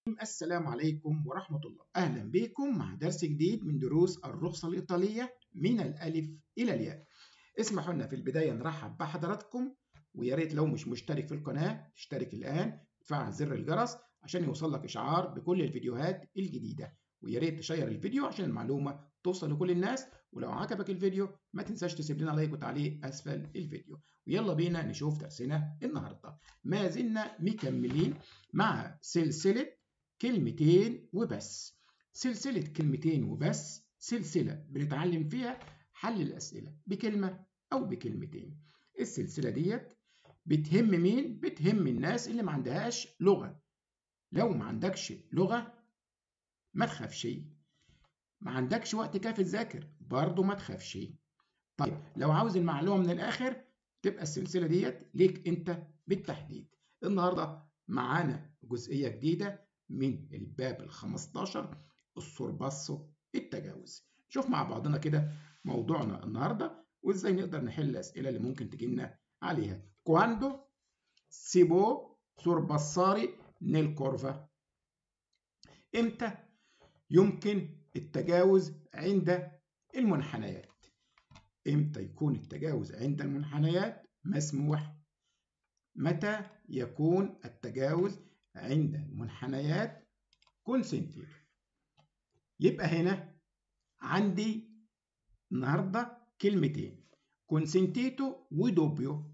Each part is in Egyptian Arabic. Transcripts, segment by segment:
السلام عليكم ورحمة الله أهلا بكم مع درس جديد من دروس الرخصة الإيطالية من الألف إلى الياء اسمحوا لنا في البداية نرحب بحضراتكم ويا ريت لو مش مشترك في القناة تشترك الآن تفعل زر الجرس عشان يوصل لك إشعار بكل الفيديوهات الجديدة ويا ريت تشير الفيديو عشان المعلومة توصل لكل الناس ولو عجبك الفيديو ما تنساش تسيب لنا لايك وتعليق أسفل الفيديو ويلا بينا نشوف درسنا النهاردة ما زلنا مكملين مع سلسلة كلمتين وبس سلسلة كلمتين وبس سلسلة بنتعلم فيها حل الأسئلة بكلمة أو بكلمتين السلسلة ديت بتهم مين؟ بتهم الناس اللي ما عندهاش لغة لو ما عندكش لغة ما تخافش ما عندكش وقت كافي تذاكر برضه ما تخافش طيب لو عاوز المعلومة من الآخر تبقى السلسلة ديت ليك أنت بالتحديد النهاردة معانا جزئية جديدة من الباب ال 15 السورباسو التجاوز شوف مع بعضنا كده موضوعنا النهارده وازاي نقدر نحل الاسئله اللي ممكن تجي لنا عليها quando si può sorpassare nel curva امتى يمكن التجاوز عند المنحنيات امتى يكون التجاوز عند المنحنيات مسموح متى يكون التجاوز عند المنحنيات كونسنتيتو يبقى هنا عندي النهارده كلمتين كونسنتيتو ودوبيو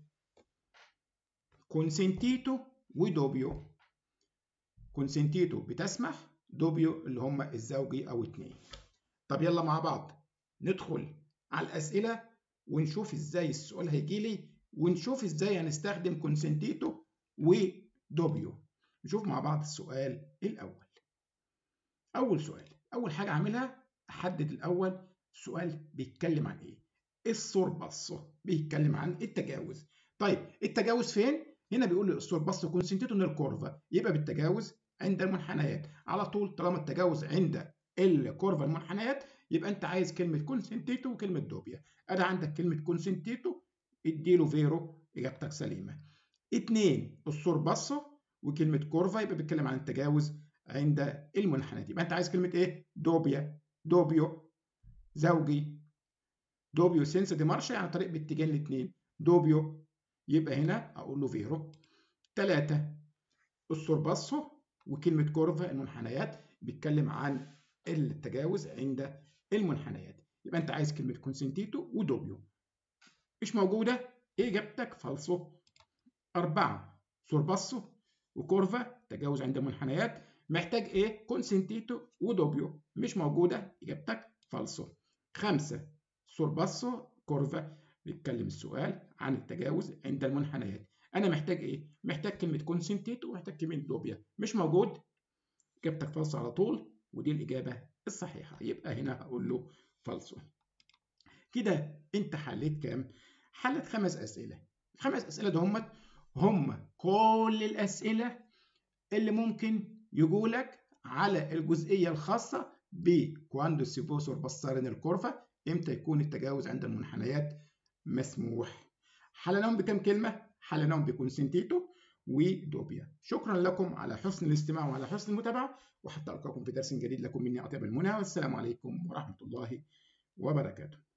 كونسنتيتو ودوبيو كونسنتيتو بتسمح دوبيو اللي هم الزوجي او اتنين طب يلا مع بعض ندخل على الاسئله ونشوف ازاي السؤال هيجي لي ونشوف ازاي هنستخدم كونسنتيتو ودوبيو نشوف مع بعض السؤال الأول أول سؤال أول حاجة أعملها أحدد الأول السؤال بيتكلم عن إيه السورباسو بيتكلم عن التجاوز طيب التجاوز فين هنا بيقول لي السورباسو كونسنتيتو من الكورفا يبقى بالتجاوز عند المنحنيات على طول طالما التجاوز عند الكورفا المنحنيات يبقى انت عايز كلمه كونسنتيتو وكلمه دوبيا انا عندك كلمه كونسنتيتو اديله فيرو اجابتك سليمه اتنين السورباسو وكلمة كورفا يبقى بيتكلم عن التجاوز عند المنحنيات يبقى أنت عايز كلمة إيه؟ دوبيا دوبيو زوجي دوبيو سينس دي مارشا يعني طريق باتجاه الاثنين دوبيو يبقى هنا أقول له فيرو ثلاثة السورباسو وكلمة كورفا المنحنيات بيتكلم عن التجاوز عند المنحنيات يبقى أنت عايز كلمة كونسنتيتو ودوبيو مش موجودة إجابتك فالصو أربعة سورباسو وكورفا تجاوز عند المنحنيات محتاج ايه كونسنتيتو ودوبيو مش موجوده اجابتك فالسو خمسة سورباسو كورفا بيتكلم السؤال عن التجاوز عند المنحنيات انا محتاج ايه محتاج كلمه كونسنتيتو ومحتاج كلمه دوبيا مش موجود اجابتك فالسو على طول ودي الاجابه الصحيحه يبقى هنا هقول له فالسو كده انت حليت كام حلت خمس اسئله الخمس اسئله دهمت هم كل الأسئلة اللي ممكن يجولك على الجزئية الخاصة بكواندو سيبوسور بصارين الكورفا امتى يكون التجاوز عند المنحنيات مسموح حلناهم بكم كلمة؟ حلناهم بكونسنتيتو ودوبيا شكرا لكم على حسن الاستماع وعلى حسن المتابعة وحتى ألقاكم في درس جديد لكم مني أطيب المنى والسلام عليكم ورحمة الله وبركاته